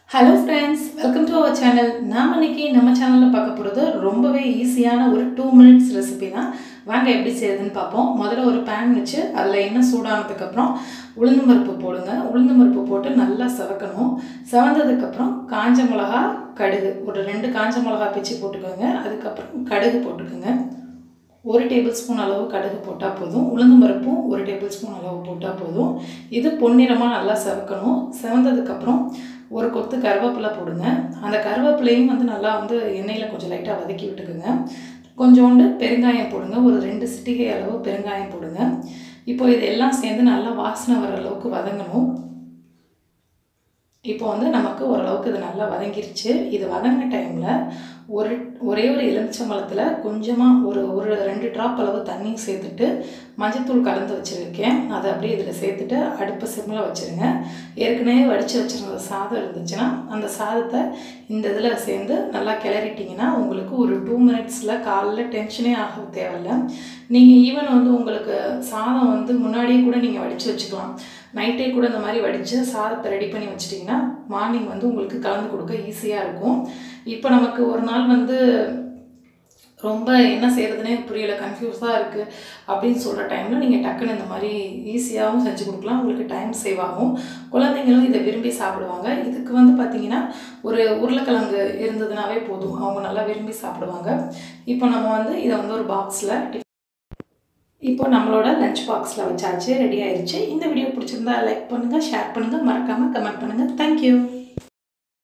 hello friends welcome to our channel நாம் இன்னைக்கு நம்ம சேனலில் பார்க்க போகிறது ரொம்பவே ஈஸியான ஒரு டூ மினிட்ஸ் ரெசிபி தான் வாங்க எப்படி செய்யுதுன்னு பார்ப்போம் முதல்ல ஒரு பேன் வச்சு அதில் எண்ணெய் சூடானதுக்கப்புறம் உளுந்து பருப்பு போடுங்க உளுந்து பருப்பு போட்டு நல்லா செவக்கணும் செவந்ததுக்கப்புறம் காஞ்ச மிளகா கடுகு ஒரு ரெண்டு காஞ்ச மிளகா பிச்சு போட்டுக்கோங்க அதுக்கப்புறம் கடுகு போட்டுக்கோங்க ஒரு டேபிள் ஸ்பூன் அளவு கடுகு போட்டால் போதும் உளுந்து பருப்பும் ஒரு டேபிள் ஸ்பூன் அளவு போட்டால் போதும் இது பொன்னிறமாக நல்லா செவக்கணும் செவந்ததுக்கப்புறம் ஒரு கொத்து கருவேப்பிலை போடுங்க அந்த கருவேப்பிலையும் வந்து நல்லா வந்து எண்ணெயில் கொஞ்சம் லைட்டாக வதக்கி விட்டுக்குங்க கொஞ்சோண்டு பெருங்காயம் போடுங்க ஒரு ரெண்டு சிட்டிகை அளவு பெருங்காயம் போடுங்க இப்போ இது எல்லாம் சேர்ந்து நல்லா வாசனை வர அளவுக்கு வதங்கணும் இப்போ வந்து நமக்கு ஓரளவுக்கு இது நல்லா வதங்கிருச்சு இது வதங்கின டைமில் ஒரு ஒரே ஒரு எலுமிச்சம்பழத்தில் கொஞ்சமாக ஒரு ஒரு ரெண்டு ட்ராப் அளவு தண்ணி சேர்த்துட்டு மஞ்சத்தூள் கலந்து வச்சுருக்கேன் அதை அப்படியே இதில் சேர்த்துட்டு அடுப்பு சிம்மில் வச்சுருங்க ஏற்கனவே வடித்து வச்சுருந்த சாதம் இருந்துச்சுன்னா அந்த சாதத்தை இந்த இதில் சேர்ந்து நல்லா கிளறிட்டிங்கன்னா உங்களுக்கு ஒரு டூ மினிட்ஸில் காலைல டென்ஷனே ஆக தேவையில்ல நீங்கள் ஈவன் வந்து உங்களுக்கு சாதம் வந்து முன்னாடியே கூட நீங்கள் வடித்து வச்சுக்கலாம் நைட்டே கூட இந்த மாதிரி வடித்து சாதத்தை ரெடி பண்ணி வச்சிட்டிங்கன்னா மார்னிங் வந்து உங்களுக்கு கலந்து கொடுக்க ஈஸியாக இருக்கும் இப்போ நமக்கு ஒரு நாள் வந்து ரொம்ப என்ன செய்கிறதுனே புரியலை கன்ஃபியூஸாக இருக்குது அப்படின்னு சொல்கிற டைமில் நீங்கள் டக்குன்னு இந்த மாதிரி ஈஸியாகவும் செஞ்சு கொடுக்கலாம் உங்களுக்கு டைம் சேவ் ஆகும் குழந்தைங்களும் இதை விரும்பி சாப்பிடுவாங்க இதுக்கு வந்து பார்த்திங்கன்னா ஒரு உருளைக்கிழங்கு இருந்ததுனாவே போதும் அவங்க நல்லா விரும்பி சாப்பிடுவாங்க இப்போ நம்ம வந்து இதை வந்து ஒரு பாக்ஸில் இப்போ நம்மளோட லஞ்ச் பாக்ஸில் வச்சாச்சு ரெடி ஆயிடுச்சு இந்த வீடியோ பிடிச்சிருந்தா லைக் பண்ணுங்கள் ஷேர் பண்ணுங்கள் மறக்காமல் கமெண்ட் பண்ணுங்கள் தேங்க்யூ